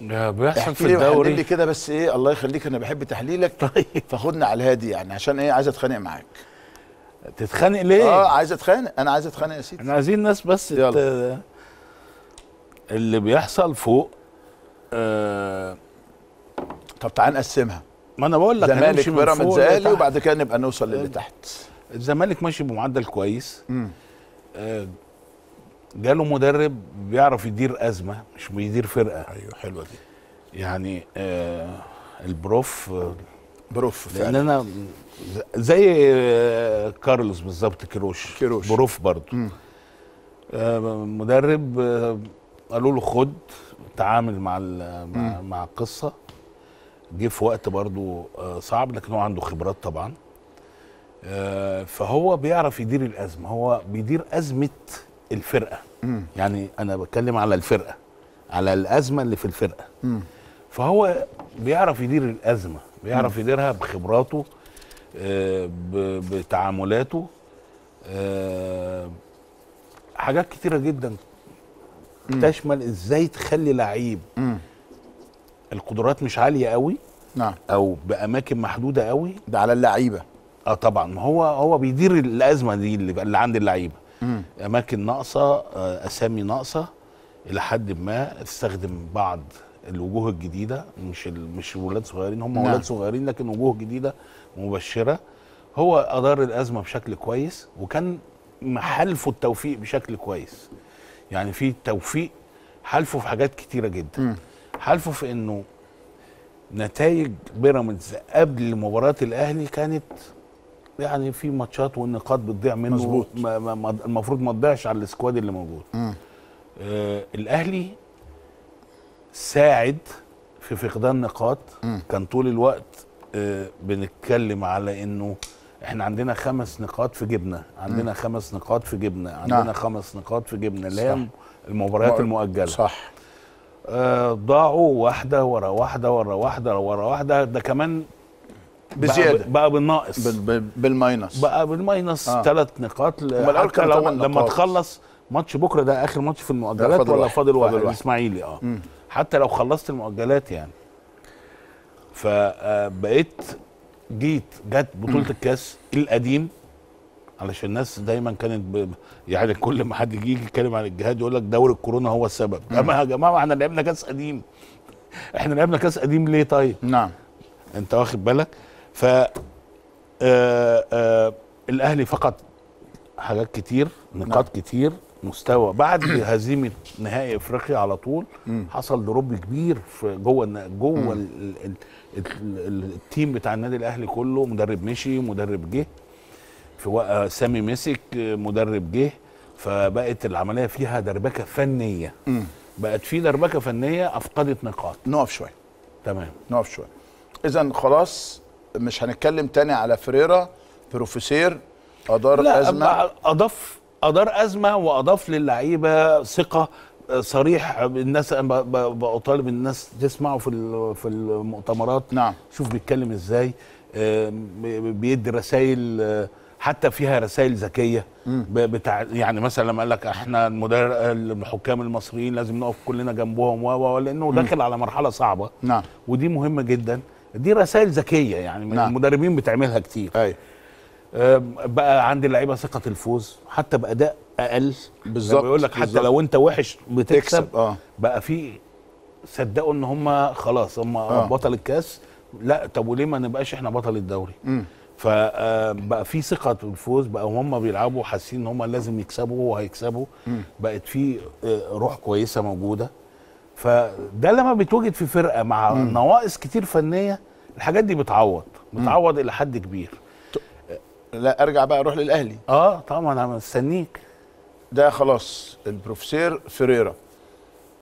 بيحصل احكي في لي وحلل لي الدوري كده بس ايه الله يخليك انا بحب تحليلك طيب فخدنا على الهادي يعني عشان ايه عايز اتخانق معاك تتخانق ليه؟ اه عايز اتخانق انا عايز اتخانق يا سيدي احنا عايزين ناس بس يلا. ت... اللي بيحصل فوق آه طب تعال نقسمها ما انا بقول لك زمالك هنمشي من بيراميدز فوق اهلي لتحت. وبعد كده نبقى نوصل للي تحت الزمالك ماشي بمعدل كويس مم. آه جاله مدرب بيعرف يدير ازمه مش بيدير فرقه ايوه حلوه دي يعني آه البروف آه، بروف لان فعلا انا زي آه، كارلوس بالظبط كيروش كيروش. بروف برضه مم. آه، مدرب آه، قالوا له خد تعامل مع ال- مع, مع القصه جه في وقت برضه آه، صعب لكن هو عنده خبرات طبعا آه، فهو بيعرف يدير الازمه هو بيدير ازمه الفرقه مم. يعني انا بتكلم على الفرقه على الازمه اللي في الفرقه مم. فهو بيعرف يدير الازمه بيعرف يديرها بخبراته آه، ب- بتعاملاته آه، حاجات كتيره جدا تشمل ازاي تخلي لعيب مم. القدرات مش عاليه قوي نعم او باماكن محدوده قوي ده على اللعيبه اه طبعا ما هو هو بيدير الازمه دي اللي, اللي عند اللعيبه مم. اماكن ناقصه آه، اسامي ناقصه الى حد ما استخدم بعض الوجوه الجديده مش ال... مش ولاد صغيرين هم نعم. ولاد صغيرين لكن وجوه جديده مبشره هو ادار الازمه بشكل كويس وكان محلفه التوفيق بشكل كويس يعني في توفيق حلفه في حاجات كتيره جدا مم. حلفه في انه نتائج بيراميدز قبل مباراه الاهلي كانت يعني في ماتشات والنقاط بتضيع منه مظبوط. ما ما ما المفروض ما تضيعش على السكواد اللي موجود مم. آه الاهلي ساعد في فقدان نقاط مم. كان طول الوقت آه بنتكلم على انه احنا عندنا خمس نقاط في جبنه عندنا خمس نقاط في جبنه عندنا نعم. خمس نقاط في جبنه اللي صح. هي المباريات مؤ- المؤجله صح آه ضاعوا واحده ورا واحده ورا واحده ورا واحده ده كمان بزياده بقى, بقى بالناقص بال- بال- بالماينس بقى بالماينس آه. ثلاث نقاط ل- أمال الأول حتى كانوا لو تمن لما نقاط. تخلص ماتش بكره ده اخر ماتش في المؤجلات فاضل ولا واحد. فاضل واحد, فاضل واحد. الاسماعيلي اه مم. حتى لو خلصت المؤجلات يعني فبقيت جيت جت بطوله الكاس القديم علشان الناس دايما كانت ب... يعني كل ما حد يجي يتكلم عن الجهاد يقول لك دوري الكورونا هو السبب اما يا جماعه ما احنا لعبنا كاس قديم احنا لعبنا كاس قديم ليه طيب نعم انت واخد بالك ف آه آه الاهلي فقد حاجات كتير نقاط كتير مستوى بعد هزيمه نهائي افريقيا على طول مم. حصل دروب كبير في جوه الن- جوه ال- ال- ال- ال- ال- التيم بتاع النادي الاهلي كله مدرب مشي مدرب جه في وق- سامي مسك آه، مدرب جه فبقت العمليه فيها دربكه فنيه مم. بقت في دربكه فنيه افقدت نقاط نقف شويه تمام نقف شويه اذا خلاص مش هنتكلم تاني على فريرا بروفيسير ادار لا ازمه أما اضاف ادار ازمه واضاف للعيبه ثقه آه، صريح الناس أنا ب- ب- بطالب الناس تسمعه في ال- في المؤتمرات نعم شوف بيتكلم ازاي آه، بي- بيدي رسائل آه، حتى فيها رسائل ذكيه ب- بتاع يعني مثلا لما قال لك احنا المدرب الحكام المصريين لازم نقف كلنا جنبهم و و لانه داخل على مرحله صعبه نعم ودي مهمه جدا دي رسائل ذكيه يعني من نعم. المدربين بتعملها كتير ايوه آم، بقى عند اللعيبه ثقه الفوز حتى باداء اقل بالظبط، بيقول لك حتى بالظبط. لو انت وحش بتكسب تكسب اه بقى في صدقوا ان هم خلاص هم آه. بطل الكاس لا طب وليه ما نبقاش احنا بطل الدوري مم. فبقى في ثقه في الفوز بقى هم بيلعبوا حاسين ان هم لازم يكسبوا وهيكسبوا مم. بقت في آه، روح كويسه موجوده فده لما بيتوجد في فرقه مع مم. نواقص كتير فنيه الحاجات دي بتعوض بتعوض الى حد كبير لا ارجع بقى اروح للاهلي اه طبعا انا مستنيك ده خلاص البروفيسير فريرا